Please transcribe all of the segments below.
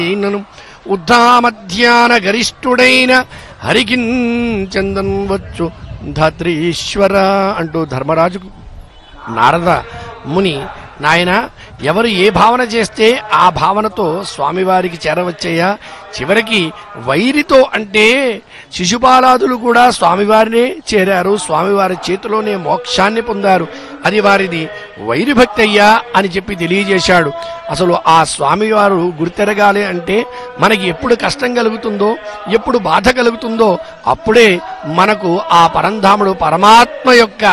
అయినను ఉద్ధామధ్యాన గరిష్ఠుడైన హరికిన్ చందన్ వచ్చు ధాత్రీశ్వర అంటూ ధర్మరాజుకు నారద ముని నాయన ఎవరు ఏ భావన చేస్తే ఆ భావనతో స్వామివారికి చేరవచ్చయ్యా చివరికి వైరితో అంటే శిశుపాలాదులు కూడా స్వామివారినే చేరారు స్వామివారి చేతిలోనే మోక్షాన్ని పొందారు అది వారిది వైరి భక్తి అయ్యా అని చెప్పి తెలియజేశాడు అసలు ఆ స్వామివారు గుర్తెరగాలి అంటే మనకి ఎప్పుడు కష్టం కలుగుతుందో ఎప్పుడు బాధ కలుగుతుందో అప్పుడే మనకు ఆ పరంధాముడు పరమాత్మ యొక్క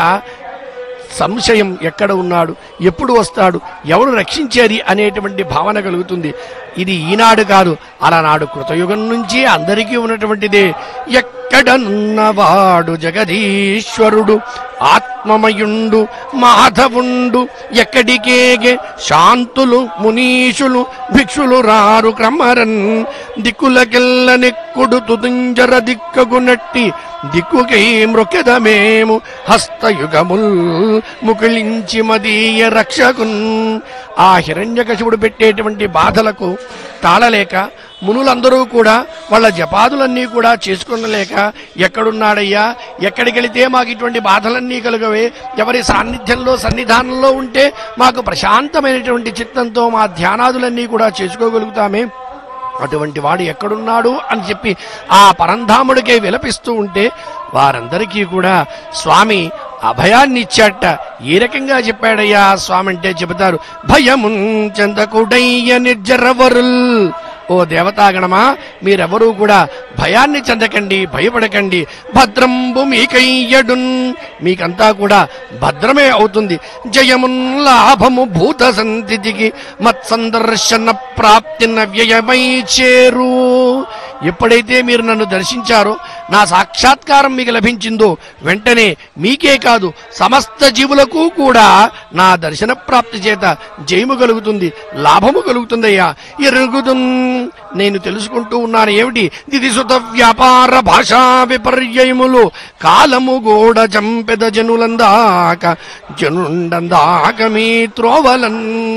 సంశయం ఎక్కడ ఉన్నాడు ఎప్పుడు వస్తాడు ఎవరు రక్షించేది అనేటువంటి భావన కలుగుతుంది ఇది ఈనాడు కాదు అలనాడు కృతయుగం నుంచి అందరికీ ఉన్నటువంటిదే ఎక్కడనున్నవాడు జగదీశ్వరుడు ఆత్మమయుండు మాధవుండు ఎక్కడికేగే శాంతులు మునీషులు భిక్షులు రారు క్రమరన్ దిక్కులకెల్ల నెక్కుడు తుదుంజర దిక్కగునట్టి దిక్కుకై మృకెదమేము హస్తయుగముల్ ముకుళించి మదీయ రక్షకున్ ఆ హిరణ్యకశిపుడు పెట్టేటువంటి బాధలకు తాళలేక మునులందరూ కూడా వాళ్ళ జపాదులన్నీ కూడా చేసుకునలేక ఎక్కడున్నాడయ్యా ఎక్కడికి వెళితే మాకు ఇటువంటి బాధలన్నీ కలుగవే ఎవరి సాన్నిధ్యంలో సన్నిధానంలో ఉంటే మాకు ప్రశాంతమైనటువంటి చిత్తంతో మా ధ్యానాదులన్నీ కూడా చేసుకోగలుగుతామే అటువంటి వాడు ఎక్కడున్నాడు అని చెప్పి ఆ పరంధాముడికే విలపిస్తూ ఉంటే వారందరికీ కూడా స్వామి అభయాన్ని ఇచ్చాట ఏ రకంగా చెప్పాడయ్యా ఆ స్వామి అంటే చెబుతారు భయమున్ చెందకుడయ్య నిర్జరవరుల్ ఓ దేవతాగణమా మీరెవరూ కూడా భయాన్ని చెందకండి భయపడకండి భద్రంబు మీకయ్యడున్ మీకంతా కూడా భద్రమే అవుతుంది జయమున్ లాభము భూత సంతికి మత్సందర్శన ప్రాప్తిన వ్యయమై చేరు ఎప్పుడైతే మీరు నన్ను దర్శించారో నా సాక్షాత్కారం మీకు లభించిందో వెంటనే మీకే కాదు సమస్త జీవులకు కూడా నా దర్శన ప్రాప్తి చేత జయము కలుగుతుంది లాభము కలుగుతుందయ్యా ఎరుగుదు నేను తెలుసుకుంటూ ఉన్నాను ఏమిటి దిది సుత వ్యాపార భాషా విపర్యయములు కాలము గోడ చంపెద జనులందాక జనుండందాక మీ త్రోవలన్